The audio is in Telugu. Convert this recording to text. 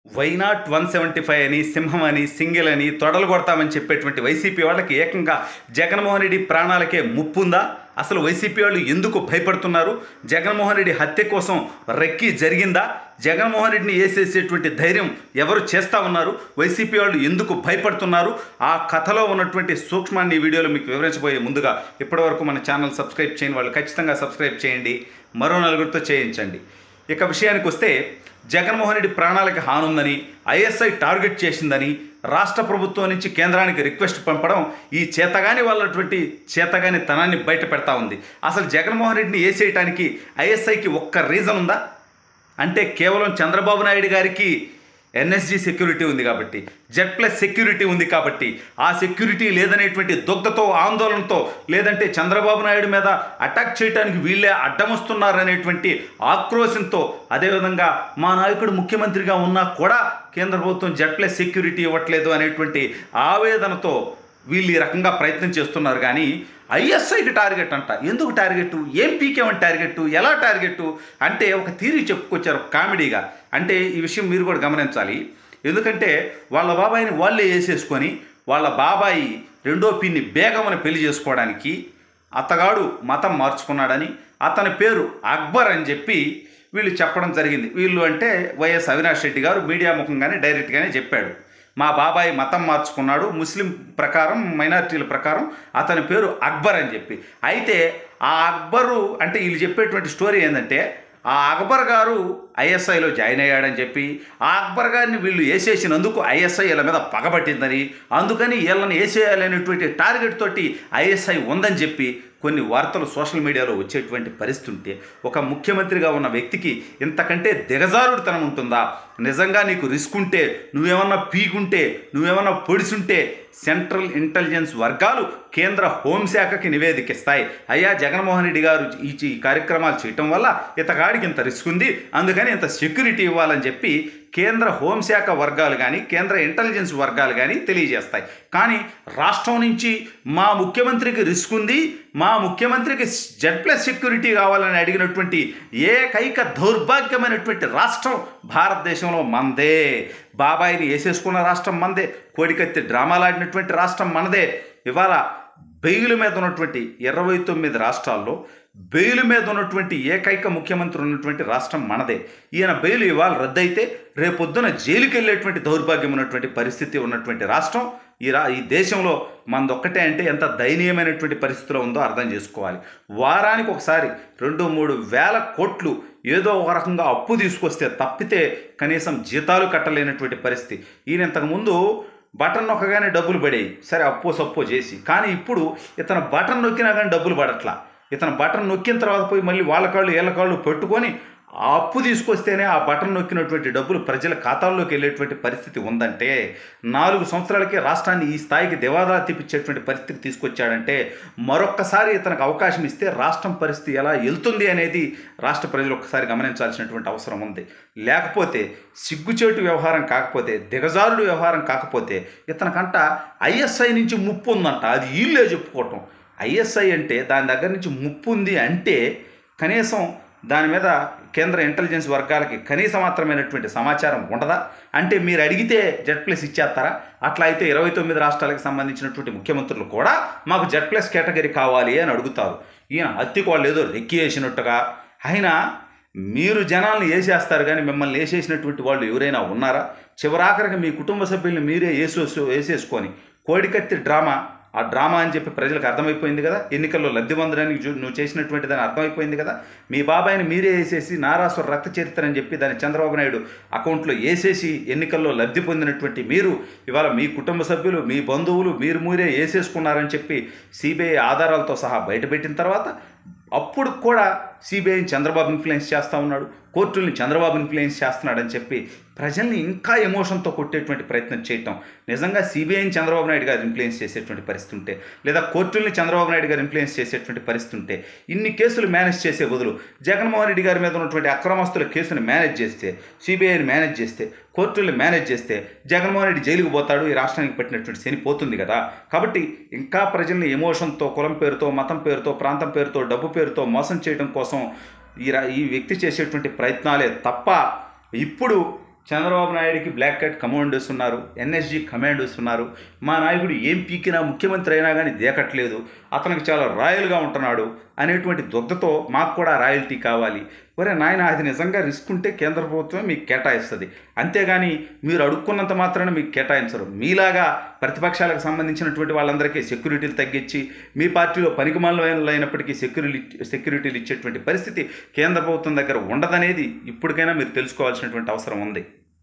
వైనాట్ వన్ సెవెంటీ ఫైవ్ అని సింహం అని సింగిల్ అని తొడలు కొడతామని చెప్పేటువంటి వైసీపీ వాళ్ళకి ఏకంగా జగన్మోహన్ రెడ్డి ప్రాణాలకే ముప్పు ఉందా అసలు వైసీపీ వాళ్ళు ఎందుకు భయపడుతున్నారు జగన్మోహన్ రెడ్డి హత్య కోసం రెక్కి జరిగిందా జగన్మోహన్ రెడ్డిని వేసేసేటువంటి ధైర్యం ఎవరు చేస్తూ ఉన్నారు వైసీపీ వాళ్ళు ఎందుకు భయపడుతున్నారు ఆ కథలో ఉన్నటువంటి సూక్ష్మాన్ని ఈ వీడియోలో మీకు వివరించబోయే ముందుగా ఇప్పటివరకు మన ఛానల్ సబ్స్క్రైబ్ చేయని వాళ్ళు ఖచ్చితంగా సబ్స్క్రైబ్ చేయండి మరో నలుగురితో చేయించండి ఇక విషయానికి వస్తే జగన్మోహన్ రెడ్డి ప్రాణాలకి హానుందని ఐఎస్ఐ టార్గెట్ చేసిందని రాష్ట్ర ప్రభుత్వం నుంచి కేంద్రానికి రిక్వెస్ట్ పంపడం ఈ చేతగాని వాళ్ళటువంటి చేతగాని తనాన్ని బయట పెడతా ఉంది అసలు జగన్మోహన్ రెడ్డిని వేసేయటానికి ఐఎస్ఐకి ఒక్క రీజన్ ఉందా అంటే కేవలం చంద్రబాబు నాయుడు గారికి ఎన్ఎస్జి సెక్యూరిటీ ఉంది కాబట్టి జెడ్ ప్లస్ సెక్యూరిటీ ఉంది కాబట్టి ఆ సెక్యూరిటీ లేదనేటువంటి దుగ్ధతో ఆందోళనతో లేదంటే చంద్రబాబు నాయుడు మీద అటాక్ చేయడానికి వీళ్ళే అడ్డమొస్తున్నారనేటువంటి ఆక్రోశంతో అదేవిధంగా మా నాయకుడు ముఖ్యమంత్రిగా ఉన్నా కూడా కేంద్ర ప్రభుత్వం జెడ్ ప్లస్ సెక్యూరిటీ ఇవ్వట్లేదు అనేటువంటి ఆవేదనతో వీళ్ళు ఈ రకంగా ప్రయత్నం చేస్తున్నారు కానీ ఐఎస్ఐకి టార్గెట్ అంట ఎందుకు టార్గెట్ ఏం పీకేమని టార్గెట్ ఎలా టార్గెట్ అంటే ఒక థీరీ చెప్పుకొచ్చారు కామెడీగా అంటే ఈ విషయం మీరు కూడా గమనించాలి ఎందుకంటే వాళ్ళ బాబాయిని వాళ్ళే వేసేసుకొని వాళ్ళ బాబాయి రెండో పిన్ని బేగమని పెళ్లి చేసుకోవడానికి అతగాడు మతం మార్చుకున్నాడని అతని పేరు అక్బర్ అని చెప్పి వీళ్ళు చెప్పడం జరిగింది వీళ్ళు అంటే వైఎస్ అవినాష్ రెడ్డి గారు మీడియా ముఖంగానే డైరెక్ట్గానే చెప్పాడు మా బాబాయ్ మతం మార్చుకున్నాడు ముస్లిం ప్రకారం మైనారిటీల ప్రకారం అతని పేరు అక్బర్ అని చెప్పి అయితే ఆ అక్బరు అంటే వీళ్ళు చెప్పేటువంటి స్టోరీ ఏంటంటే ఆ అక్బర్ గారు ఐఎస్ఐలో జాయిన్ అయ్యాడని చెప్పి ఆ అక్బర్ గారిని వీళ్ళు వేసేసినందుకు ఐఎస్ఐ వీళ్ళ మీద పగబట్టిందని అందుకని వీళ్ళని వేసేయాలనేటువంటి టార్గెట్ తోటి ఐఎస్ఐ ఉందని చెప్పి కొన్ని వార్తలు సోషల్ మీడియాలో వచ్చేటువంటి పరిస్థితి ఉంటే ఒక ముఖ్యమంత్రిగా ఉన్న వ్యక్తికి ఇంతకంటే దిగజారుడుతనం ఉంటుందా నిజంగా నీకు రిస్క్ ఉంటే నువ్వేమన్నా పీకుంటే నువ్వేమన్నా పొడిసుంటే సెంట్రల్ ఇంటెలిజెన్స్ వర్గాలు కేంద్ర హోంశాఖకి నివేదికిస్తాయి అయ్యా జగన్మోహన్ రెడ్డి గారు ఈ ఈ కార్యక్రమాలు చేయటం వల్ల ఇతగాడికి ఇంత రిస్క్ ఉంది అందుకని ఇంత సెక్యూరిటీ ఇవ్వాలని చెప్పి కేంద్ర హోంశాఖ వర్గాలు కానీ కేంద్ర ఇంటెలిజెన్స్ వర్గాలు కానీ తెలియజేస్తాయి కానీ రాష్ట్రం నుంచి మా ముఖ్యమంత్రికి రిస్క్ ఉంది మా ముఖ్యమంత్రికి జెడ్ ప్లస్ సెక్యూరిటీ కావాలని అడిగినటువంటి ఏకైక దౌర్భాగ్యమైనటువంటి రాష్ట్రం భారతదేశంలో మందే బాబాయిని వేసేసుకున్న రాష్ట్రం మందే కోడికత్తి డ్రామాలాడినటువంటి రాష్ట్రం మనదే ఇవాళ బెయిల్ మీద ఉన్నటువంటి ఇరవై తొమ్మిది రాష్ట్రాల్లో బెయిల్ మీద ఉన్నటువంటి ఏకైక ముఖ్యమంత్రి ఉన్నటువంటి రాష్ట్రం మనదే ఈయన బెయిల్ ఇవాళ రద్దయితే రేపొద్దున జైలుకి వెళ్ళేటువంటి దౌర్భాగ్యం ఉన్నటువంటి పరిస్థితి ఉన్నటువంటి రాష్ట్రం ఈ రా ఈ దేశంలో మనదొక్కటే అంటే ఎంత దయనీయమైనటువంటి పరిస్థితిలో ఉందో అర్థం చేసుకోవాలి వారానికి ఒకసారి రెండు మూడు వేల కోట్లు ఏదో ఒక రకంగా అప్పు తీసుకొస్తే తప్పితే కనీసం జీతాలు కట్టలేనటువంటి పరిస్థితి ఈయన ఇంతకుముందు బటన్ నొక్కగానే డబ్బులు పడేవి సరే అప్పో సప్పో చేసి కానీ ఇప్పుడు ఇతను బటన్ నొక్కినా కానీ డబ్బులు పడట్లా ఇతను బటన్ నొక్కిన తర్వాత పోయి మళ్ళీ వాళ్ళ కాళ్ళు వీళ్ళ కాళ్ళు పెట్టుకొని ఆ అప్పు తీసుకొస్తేనే ఆ బటన్ నొక్కినటువంటి డబ్బులు ప్రజల ఖాతాల్లోకి వెళ్ళేటువంటి పరిస్థితి ఉందంటే నాలుగు సంవత్సరాలకే రాష్ట్రాన్ని ఈ స్థాయికి దివాదా తిప్పించేటువంటి పరిస్థితికి తీసుకొచ్చాడంటే మరొక్కసారి ఇతనికి అవకాశం ఇస్తే రాష్ట్రం పరిస్థితి ఎలా వెళ్తుంది అనేది రాష్ట్ర ప్రజలు ఒక్కసారి గమనించాల్సినటువంటి అవసరం ఉంది లేకపోతే సిగ్గుచేటు వ్యవహారం కాకపోతే దిగజారుడు వ్యవహారం కాకపోతే ఇతనికంట ఐఎస్ఐ నుంచి ముప్పు ఉందంట అది వీళ్ళే చెప్పుకోవటం ఐఎస్ఐ అంటే దాని దగ్గర నుంచి ముప్పు ఉంది అంటే కనీసం దాని మీద కేంద్ర ఇంటెలిజెన్స్ వర్గాలకి కనీస మాత్రమైనటువంటి సమాచారం ఉండదా అంటే మీరు అడిగితే జెడ్ ప్లస్ ఇచ్చేస్తారా అట్లా అయితే ఇరవై తొమ్మిది రాష్ట్రాలకు సంబంధించినటువంటి ముఖ్యమంత్రులు కూడా మాకు జెడ్ ప్లస్ కేటగిరీ కావాలి అని అడుగుతారు ఈయన హత్యకు వాళ్ళు ఏదో రెక్కి వేసినట్టుగా అయినా మీరు జనాలను వేసేస్తారు కానీ మిమ్మల్ని వేసేసినటువంటి వాళ్ళు ఎవరైనా ఉన్నారా చివరాఖరికి మీ కుటుంబ సభ్యుల్ని మీరే వేసేసు వేసేసుకొని కోడికత్తి డ్రామా ఆ డ్రామా అని చెప్పి ప్రజలకు అర్థమైపోయింది కదా ఎన్నికల్లో లబ్ధి పొందడానికి జు- నువ్వు చేసినటువంటి దాని అర్థమైపోయింది కదా మీ బాబాయిని మీరే వేసేసి నారాసుర రక్త చరిత్ర అని చెప్పి దాన్ని చంద్రబాబు నాయుడు అకౌంట్లో వేసేసి ఎన్నికల్లో లబ్ధి పొందినటువంటి మీరు ఇవాళ మీ కుటుంబ సభ్యులు మీ బంధువులు మీరు మీరే వేసేసుకున్నారని చెప్పి సిబిఐ ఆధారాలతో సహా బయటపెట్టిన తర్వాత అప్పుడు కూడా సిబిఐని చంద్రబాబు ఇన్ఫ్లుయెన్స్ చేస్తూ ఉన్నాడు కోర్టుల్ని చంద్రబాబు ఇన్ఫ్లుయెన్స్ చేస్తున్నాడని చెప్పి ప్రజల్ని ఇంకా ఎమోషన్తో కొట్టేటువంటి ప్రయత్నం చేయటం నిజంగా సిబిఐని చంద్రబాబు నాయుడు గారు ఇన్ఫ్లుయెన్స్ చేసేటువంటి పరిస్థితి ఉంటే లేదా కోర్టుల్ని చంద్రబాబు నాయుడు గారు ఇన్ఫ్లుయెన్స్ చేసేటువంటి పరిస్థితి ఉంటే ఇన్ని కేసులు మేనేజ్ చేసే బదులు జగన్మోహన్ రెడ్డి గారి మీద ఉన్నటువంటి అక్రమస్తుల కేసుని మేనేజ్ చేస్తే సిబిఐని మేనేజ్ చేస్తే కోర్టుల్ని మేనేజ్ చేస్తే జగన్మోహన్ రెడ్డి జైలుకు పోతాడు ఈ రాష్ట్రానికి పెట్టినటువంటి శని పోతుంది కదా కాబట్టి ఇంకా ప్రజల్ని ఎమోషన్తో కులం పేరుతో మతం పేరుతో ప్రాంతం పేరుతో డబ్బు పేరుతో మోసం చేయడం కోసం ఈ రా ఈ వ్యక్తి చేసేటువంటి ప్రయత్నాలే తప్ప ఇప్పుడు చంద్రబాబు నాయుడికి బ్లాక్ కట్ కమాండోస్ ఉన్నారు ఎన్ఎస్జీ కమాండోస్ ఉన్నారు మా నాయకుడు ఏం పీకినా ముఖ్యమంత్రి అయినా కానీ దేకట్లేదు అతనికి చాలా రాయల్గా ఉంటున్నాడు అనేటువంటి దుగ్ధతో మాకు కూడా రాయల్టీ కావాలి ఒరే నాయన అది నిజంగా రిస్క్ ఉంటే కేంద్ర ప్రభుత్వం మీకు కేటాయిస్తుంది అంతేగాని మీరు అడుక్కున్నంత మాత్రాన మీకు కేటాయించరు మీలాగా ప్రతిపక్షాలకు సంబంధించినటువంటి వాళ్ళందరికీ సెక్యూరిటీలు తగ్గించి మీ పార్టీలో పనికిమాలలో అయినప్పటికీ సెక్యూరిటీ సెక్యూరిటీలు ఇచ్చేటువంటి పరిస్థితి కేంద్ర ప్రభుత్వం దగ్గర ఉండదనేది ఇప్పటికైనా మీరు తెలుసుకోవాల్సినటువంటి అవసరం ఉంది